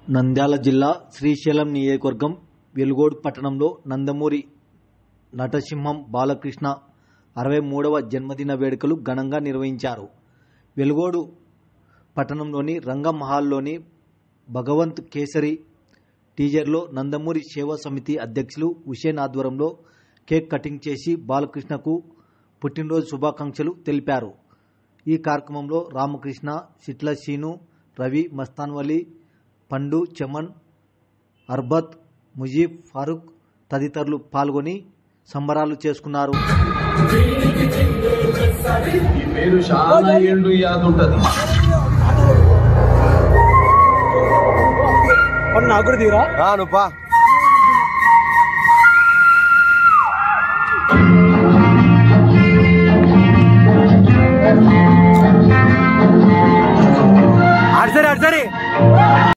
నంద్యాల జిల్లా శ్రీశైలం నియోజకవర్గం వెలుగోడు పట్టణంలో నందమూరి నటసింహం బాలకృష్ణ అరవై మూడవ జన్మదిన వేడుకలు ఘనంగా నిర్వహించారు వెలుగోడు పట్టణంలోని రంగం హాల్లోని భగవంత్ కేసరి టీజర్లో నందమూరి సేవా సమితి అధ్యక్షులు హుసేన్ ఆధ్వర్యంలో కేక్ కటింగ్ చేసి బాలకృష్ణకు పుట్టినరోజు శుభాకాంక్షలు తెలిపారు ఈ కార్యక్రమంలో రామకృష్ణ సిట్ల శీను రవి మస్తాన్వలి పండు చమన్ అర్బత్ ముజీబ్ ఫారూక్ తదితరులు పాల్గొని సంబరాలు చేసుకున్నారు ఈ పేరు చాలా ఏళ్ళు యాదుంటది నాకు కూడా తీరా రాను పా